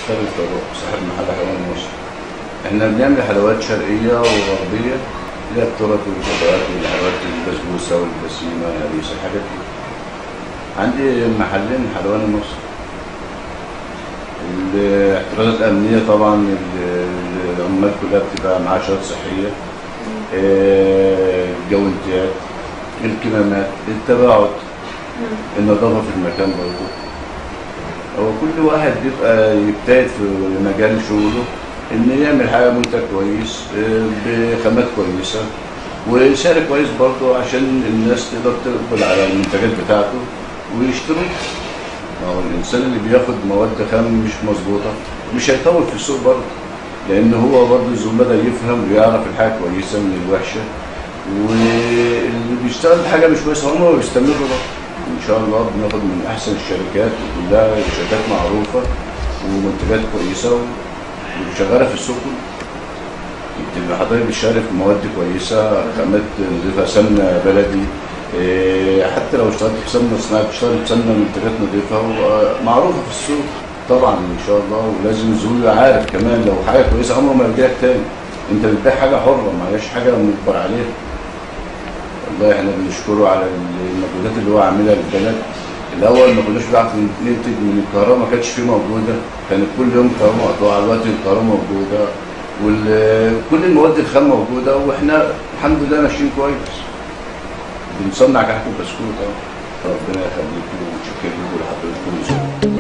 خالد فاروق صاحب محل حلوان مصر احنا بنعمل حلويات شرقية وغربية اللي هي التورت والكبات والحلويات البسبوسة والبسيمة الهريسة الحاجات دي عندي محلين حلوان مصر الاحترازات الأمنية طبعا ال- العمال كلها بتبقى معاها شهادات صحية آه، الجوانتيات الكمامات التباعد النظافة في المكان برضه هو كل واحد بيبقى يجتهد في مجال شغله ان يعمل حاجه منتج كويس آه، بخامات كويسه وسعر كويس برضه عشان الناس تقدر تقبل على المنتجات بتاعته ويشتروا ما هو الانسان اللي بياخد مواد خام مش مظبوطه مش هيطول في السوق برضه لان هو برضه الزبون بدا يفهم ويعرف الحاجه كويسه من الوحشه واللي بيشتغل بحاجه مش كويسه هم بيستمروا بقى ان شاء الله بناخد من احسن الشركات وكلها شركات معروفه ومنتجات كويسه وشغاله في السوق كله بتبقى حضرتك بتشارك مواد كويسه خامات نضيفه سمنه بلدي إيه، حتى لو اشتغلت في سمنه صناعيه بتشتغل بسمنه منتجات نضيفه ومعروفه في السوق طبعا ان شاء الله ولازم الزبون يبقى عارف كمان لو حاجه كويسه عمره ما يرجعك تاني انت بتبيع حاجه حره ما هياش حاجه مجبر عليها والله احنا بنشكره على المجهودات اللي هو عاملها للبلد الاول ما كناش بنعرف ننتج من الكهرباء ما كانتش فيه موجوده كانت كل يوم كهرباء مقطوعه دلوقتي الكهرباء موجوده وكل المواد الخام موجوده واحنا الحمد لله ماشيين كويس بنصنع كحك وبسكوت أهو. ربنا يخليكم ومتشكرين لكم لحضرتكم